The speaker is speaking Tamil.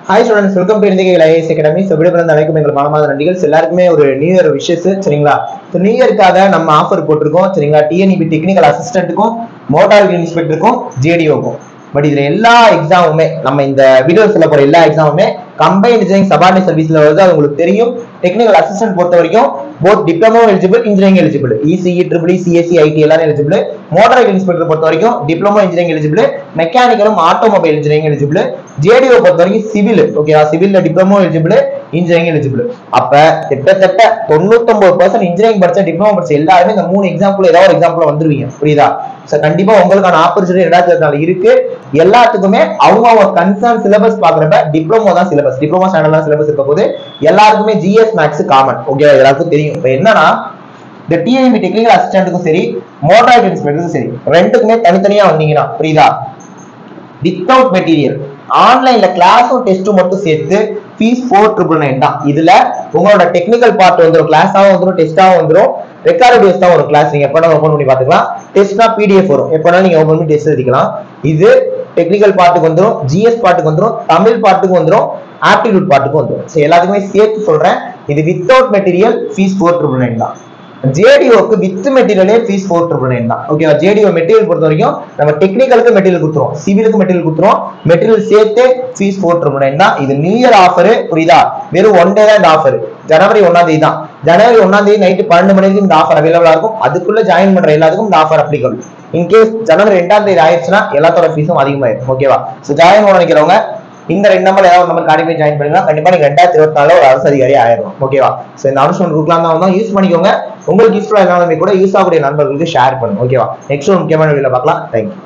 hi students welcome to India IAS academy so விடுபிறந்த அனைக்கும் எங்கள் மனமாத நன்றிகள் So, எல்லாருக்குமே ஒரு நியூ இயர் விஷஸ் சரிங்களா ஸோ நியூ இயர்க்காக நம்ம ஆஃபர் போட்டிருக்கோம் சரிங்களா டிஎன்இபி டெக்னிக்கல் அசிஸ்டன்ட்டுக்கும் மோட்டார் இன்ஸ்பெக்டருக்கும் ஜேடிஓக்கும் பட் இதுல எல்லா எக்ஸாமுமே நம்ம இந்த வீடியோ சொல்ல போற எல்லா எக்ஸாமுமே கம்பைன் இன்ஜினியரிங் சபார்டினேட் சர்வீஸ்ல வருது அது உங்களுக்கு தெரியும் டெக்னிக்கல் அசிஸ்டன்ட் பொறுத்த வரைக்கும் both diploma eligible engineering eligible ECE triple CSC IT எல்லாரும் எலிஜிபிள் மோட்டார் இன்ஸ்பெக்டர் பொறுத்த வரைக்கும் டிப்ளமோ இன்ஜினியரிங் எலிஜிபிள் மெக்கானிக்கலும் ஆட்டோமொபைல் இன்ஜினியரிங் எலிஜிபிள் ஜேடிஓ பொறுத்த வரைக்கும் சிவில் ஓகேவா சிவில்ல டிப்ளமோ எலிஜிபிள் இன்ஜினியரிங் எலிஜிபிள் அப்ப கிட்டத்தட்ட தொண்ணூத்தொன்பது பர்சன்ட் இன்ஜினியரிங் படிச்ச டிப்ளமோ படிச்ச எல்லாருமே இந்த மூணு எக்ஸாம்பிள் ஏதாவது ஒரு எக்ஸாம்பிள் வந்துருவீங்க புரியுதா சோ கண்டிப்பா உங்களுக்கான ஆப்பர்ச்சுனிட்டி ரெண்டாயிரத்தி இருபத்தி நாலு இருக்கு எல்லாத்துக்குமே அவங்க அவங்க கன்சர்ன் சிலபஸ் பாக்குறப்ப டிப்ளமோ தான் சிலபஸ் டிப்ளமோ ஸ்டாண்டர்ட் தான் சிலபஸ் இருக்க போது எல்லாருக்குமே ஜிஎஸ் மேக்ஸ் காமன் ஓகே எல்லாருக்கும் தெரியும் இப்போ என்னன்னா இந்த டிஐபி டெக்னிக்கல் அசிஸ்டன்ட்டுக்கும் சரி மோட்டார் இன்ஸ்பெக்டருக்கும் சரி ரெண்டுக்குமே தனித்தனியா வந்தீங்கன்னா புரியுதா வித்தவுட் மெட்டீரியல் ஆன்லைன்ல கிளாஸும் டெஸ்ட்டும் மட்டும் சேர்த்து ஃபீஸ் ஃபோர் ட்ரிபிள் நைன் தான் இதுல உங்களோட டெக்னிக்கல் பார்ட் வந்துடும் கிளாஸாவும் வந்துடும் டெஸ்டாவும் வந்துடும் ரெக்கார்டு பேஸ் தான் ஒரு கிளாஸ் நீங்க எப்போ ஓப்பன் பண்ணி பார்த்துக்கலாம் டெஸ்ட்னா பிடிஎஃப் வரும் எப்போனாலும் நீங்க ஓப்பன் பண்ணி டெஸ்ட் எழுதிக்கலாம் இது டெக்னிக்கல் பார்ட்டுக்கு வந்துடும் ஜிஎஸ் பார்ட்டுக்கு வந்துடும் தமிழ் பார்ட்டுக்கு வந்துடும் ஆப்டிடியூட் பார்ட்டுக்கு வந்துடும் ஸோ எல்லாத்துக்குமே சேர்த்து சொல்றேன் இது without material fees four triple nine தான் ஜேடிஓக்கு வித் மெட்டீரியலே ஃபீஸ் ஃபோர் ட்ரிபிள் நைன் தான் ஓகேவா ஜேடிஓ மெட்டீரியல் பொறுத்த வரைக்கும் நம்ம டெக்னிக்கலுக்கு மெட்டீரியல் கொடுத்துருவோம் சிவிலுக்கு மெட்டீரியல் கொடுத்துருவோம் மெட்டீரியல் சேர்த்து ஃபீஸ் ஃபோர் ட்ரிபிள் நைன் தான் இது நியூ இயர் ஆஃபர் புரியுதா வெறும் ஒன் டே தான் இந்த ஆஃபர் ஜனவரி ஒன்னாம் தேதி தான் ஜனவரி ஒன்னாம் தேதி நைட்டு பன்னெண்டு மணிக்கு இந்த ஆஃபர் அவைலபிளா இருக்கும் அதுக்குள்ள ஜாயின் பண்ற எல்லாத்துக்கும் இந்த ஆஃபர் அப்ளிகபிள் இன்கேஸ் ஜனவரி ரெண்டாம் தேதி ஆயிடுச்சுன்னா எல்லாத்தோட ஃபீஸும் அதிகமாயிருக்கும் ஓகேவா ஸோ ஜாயின் பண்ண நினைக்கிறவங்க இந்த ரெண்டு நம்பர் ஏதாவது நம்பர் காடி போய் ஜாயின் பண்ணுங்க கண்டிப்பா நீங்க ரெண்டாயிரத்தி இருபத்தி நாலு ஒரு அரசு அதிகாரி ஆயிரும் ஓகேவா சோ இந்த அனுஷ்மன் குரூப்லாம் தான் வந்தோம் யூஸ் பண்ணிக்கோங்க உங்களுக்கு யூஸ்ஃபுல்லா இருந்தாலுமே கூட யூஸ் ஆகக்கூடிய நண்பர்களுக்கு ஷேர் பண்ணுங்க ஓகேவா நெக்ஸ்ட் ஒரு முக்கியமான வீடியோல பார்க்கலாம் தேங்க்யூ